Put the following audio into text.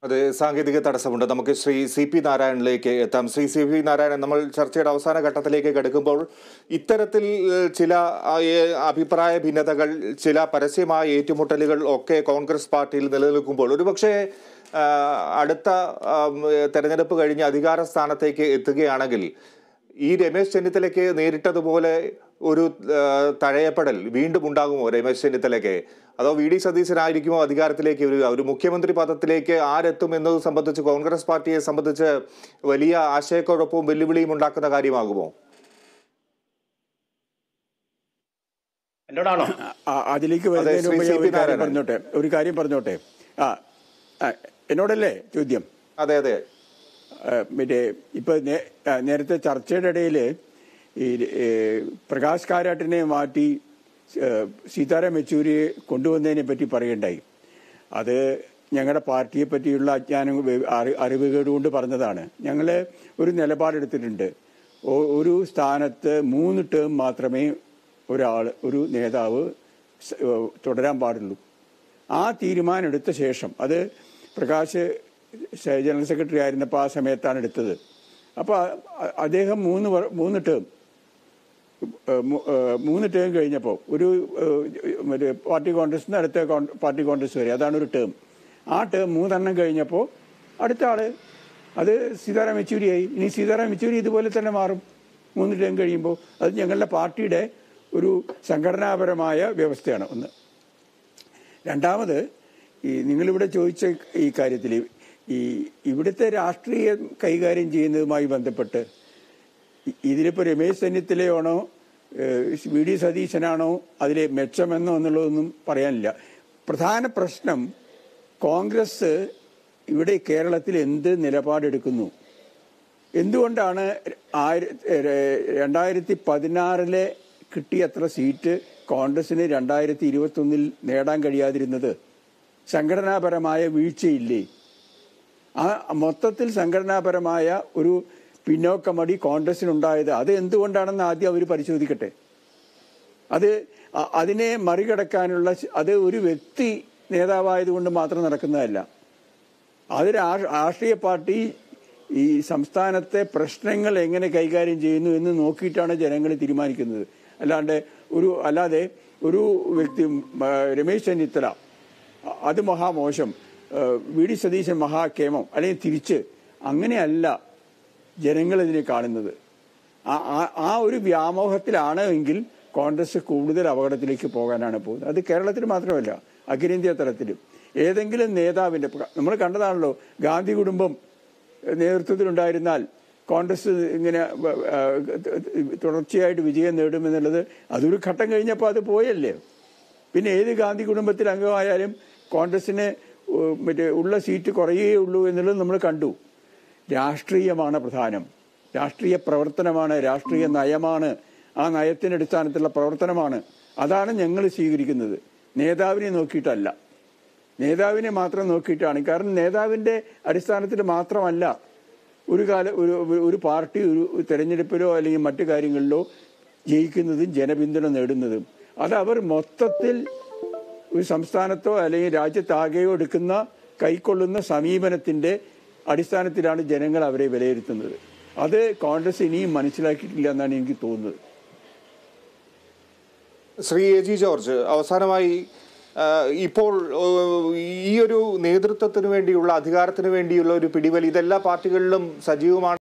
അതെ സാങ്കേതിക തടസ്സമുണ്ട് നമുക്ക് ശ്രീ സി പി നാരായണനിലേക്ക് എത്താം ശ്രീ സി പി നാരായണൻ നമ്മൾ ചർച്ചയുടെ അവസാന ഘട്ടത്തിലേക്ക് കടക്കുമ്പോൾ ഇത്തരത്തിൽ ഏഹ്, ചില ആ, ഏ- അഭിപ്രായ ഭിന്നതകൾ ചില പരസ്യമായ ഏറ്റുമുട്ടലുകൾ ഒക്കെ കോൺഗ്രസ് പാർട്ടിയിൽ നിലനിൽക്കുമ്പോൾ ഒരുപക്ഷെ ആ, അടുത്ത ആ, തെരഞ്ഞെടുപ്പ് കഴിഞ്ഞ് അധികാര സ്ഥാനത്തേക്ക് എത്തുകയാണെങ്കിൽ ഈ രമേശ് ചെന്നിത്തലയ്ക്ക് നേരിട്ടതുപോലെ ഒരു ആ, തഴയപ്പെടൽ വീണ്ടും ഉണ്ടാകുമോ രമേശ് ചെന്നിത്തലയ്ക്ക് അതോ വി ഡി സതീശനായിരിക്കുമോ അധികാരത്തിലേക്ക് വരിക ഒരു മുഖ്യമന്ത്രി പദത്തിലേക്ക് ആരെത്തും എന്നത് സംബന്ധിച്ച് കോൺഗ്രസ് പാർട്ടിയെ സംബന്ധിച്ച് വലിയ ആശയക്കുഴപ്പവും വെല്ലുവിളിയും ഉണ്ടാക്കുന്ന കാര്യമാകുമോ എന്നോടാണോ ആ, അതിലേക്ക് വരുന്നതിന് ശ്രീ മുമ്പ് സി ഞാൻ പി ഒരു കാര്യം നാരായണൻ. പറഞ്ഞോട്ടെ ഒരു കാര്യം പറഞ്ഞോട്ടെ ആ ആ, എന്നോടല്ലേ ചോദ്യം അതെ അതെ ആ, മറ്റേ ഇപ്പൊ നേ- ആ, നേരത്തെ ചർച്ചയുടെ ഇടയിൽ ഈ ഏ, പ്രകാശ് കാരാട്ടിനെ മാറ്റി ഏ, സീതാറാം യെച്ചൂരിയെ കൊണ്ടുവന്നതിനെ പറ്റി പറയണ്ടായി അത് ഞങ്ങളുടെ പാർട്ടിയെ പറ്റിയുള്ള അജ്ഞാനം വെ- അറി- അറിവുകേട് കൊണ്ട് പറഞ്ഞതാണ് ഞങ്ങൾ ഒരു നിലപാടെടുത്തിട്ടുണ്ട് ഒ- ഒരു സ്ഥാനത്ത് മൂന്ന് ടേം മാത്രമേ ഒരാൾ ഒരു നേതാവ് സ- ഏ, തുടരാൻ പാടുള്ളൂ ആ തീരുമാനം എടുത്ത ശേഷം അത് പ്രകാശ് സെ- ജനറൽ സെക്രട്ടറി ആയിരുന്നപ്പോൾ ആ സമയത്താണ് എടുത്തത് അപ്പോൾ അ- അദ്ദേഹം മൂന്ന് വർ- മൂന്ന് ടേം ഏഹ് മൂ- ഏഹ് മൂന്ന് ടേം കഴിഞ്ഞപ്പോൾ ഒരു ഏഹ് മറ്റേ പാർട്ടി കോൺഗ്രസ് നിന്ന് അടുത്ത കോൺ- പാർട്ടി കോൺഗ്രസ് വരെ അതാണ് ഒരു ടേം ആ ടേം മൂന്നെണ്ണം കഴിഞ്ഞപ്പോൾ അടുത്ത ആള് അത് സീതാറാം യെച്ചൂരിയായി ഇനി സീതാറാം യെച്ചൂരി ഇതുപോലെ തന്നെ മാറും മൂന്ന് ടേം കഴിയുമ്പോൾ അത് ഞങ്ങളുടെ പാർട്ടിയുടെ ഒരു സംഘടനാപരമായ വ്യവസ്ഥയാണ് ഒന്ന് രണ്ടാമത് ഈ നിങ്ങളിവിടെ ചോദിച്ച ഈ കാര്യത്തിൽ ഈ ഇവിടുത്തെ രാഷ്ട്രീയം കൈകാര്യം ചെയ്യുന്നതുമായി ബന്ധപ്പെട്ട് ഇ- ഇതിലിപ്പോ രമേശ് ചെന്നിത്തലയാണോ ഏഹ് വി ഡി സതീശനാണോ അതിലെ മെച്ചമെന്നോ എന്നുള്ളതൊന്നും പറയാനില്ല പ്രധാന പ്രശ്നം കോൺഗ്രസ് ഇവിടെ കേരളത്തിൽ എന്ത് നിലപാടെടുക്കുന്നു എന്തുകൊണ്ടാണ് ആയിര- ഏഹ് രണ്ടായിരത്തി പതിനാറിലെ കിട്ടിയത്ര സീറ്റ് കോൺഗ്രസിന് രണ്ടായിരത്തി ഇരുപത്തി ഒന്നിൽ നേടാൻ കഴിയാതിരുന്നത് സംഘടനാപരമായ വീഴ്ചയില്ലേ ആ മൊത്തത്തിൽ സംഘടനാപരമായ ഒരു പിന്നോക്കമടി കോൺഗ്രസിനുണ്ടായത് അത് എന്തുകൊണ്ടാണെന്ന് ആദ്യം അവർ പരിശോധിക്കട്ടെ അത് അ- അതിനെ മറികടക്കാനുള്ള ശ- അത് ഒരു വ്യക്തി നേതാവായതുകൊണ്ട് മാത്രം നടക്കുന്നതല്ല അത് രാ- രാഷ്ട്രീയ പാർട്ടി ഈ സംസ്ഥാനത്തെ പ്രശ്നങ്ങൾ എങ്ങനെ കൈകാര്യം ചെയ്യുന്നു എന്ന് നോക്കിയിട്ടാണ് ജനങ്ങൾ തീരുമാനിക്കുന്നത് അല്ലാണ്ട് ഒരു അല്ലാതെ ഒരു വ്യക്തി മ, രമേശ് ചെന്നിത്തല അ- അത് മഹാമോശം ഏഹ് വി ഡി സതീശൻ മഹാക്ഷേമം അല്ലെങ്കിൽ തിരിച്ച് അങ്ങനെയല്ല ജനങ്ങൾ ഇതിനെ കാണുന്നത് ആ- ആ- ആ ഒരു വ്യാമോഹത്തിലാണ് എങ്കിൽ കോൺഗ്രസ് കൂടുതൽ അപകടത്തിലേക്ക് പോകാനാണ് പോകുന്നത് അത് കേരളത്തിൽ മാത്രമല്ല അഖിലേന്ത്യാ തലത്തിലും ഏതെങ്കിലും നേതാവിന്റെ നമ്മൾ കണ്ടതാണല്ലോ ഗാന്ധി കുടുംബം നേതൃത്വത്തിലുണ്ടായിരുന്നാൽ കോൺഗ്രസ് ഇങ്ങനെ വ- ആ, തുടർച്ചയായിട്ട് വിജയം നേടുമെന്നുള്ളത് അതൊരു ഘട്ടം കഴിഞ്ഞപ്പോൾ അത് പോയല്ലേ പിന്നെ ഏത് ഗാന്ധി കുടുംബത്തിൽ അംഗമായാലും കോൺഗ്രസിന് ഉ- മറ്റേ ഉള്ള സീറ്റ് കുറയേ ഉള്ളൂ എന്നുള്ളത് നമ്മൾ കണ്ടു രാഷ്ട്രീയമാണ് പ്രധാനം രാഷ്ട്രീയ പ്രവർത്തനമാണ് രാഷ്ട്രീയ നയമാണ് ആ നയത്തിന്റെ അടിസ്ഥാനത്തിലുള്ള പ്രവർത്തനമാണ് അതാണ് ഞങ്ങൾ സ്വീകരിക്കുന്നത് നേതാവിനെ നോക്കിയിട്ടല്ല നേതാവിനെ മാത്രം നോക്കിയിട്ടാണ് കാരണം നേതാവിന്റെ അടിസ്ഥാനത്തിൽ മാത്രമല്ല ഒരു കാല ഒരു ഒരു പാർട്ടി ഒരു തെരഞ്ഞെടുപ്പിലോ അല്ലെങ്കിൽ മറ്റു കാര്യങ്ങളിലോ ജയിക്കുന്നതും ജനപിന്തുണ നേടുന്നതും അത് അവർ മൊത്തത്തിൽ ഒരു സംസ്ഥാനത്തോ അല്ലെങ്കിൽ രാജ്യത്താകെയോ എടുക്കുന്ന കൈക്കൊള്ളുന്ന സമീപനത്തിന്റെ അടിസ്ഥാനത്തിലാണ് ജനങ്ങൾ അവരെ വിലയിരുത്തുന്നത് അത് കോൺഗ്രസ് ഇനിയും മനസ്സിലാക്കിയിട്ടില്ല എന്നാണ് എനിക്ക് തോന്നുന്നത് ശ്രീ എ ജി ജോർജ് അവസാനമായി ആ, ഇപ്പോൾ ഓ, ഈ ഒരു നേതൃത്വത്തിന് വേണ്ടിയുള്ള അധികാരത്തിന് വേണ്ടിയുള്ള ഒരു പിടിവലി ഇതെല്ലാ പാർട്ടികളിലും സജീവമാണ്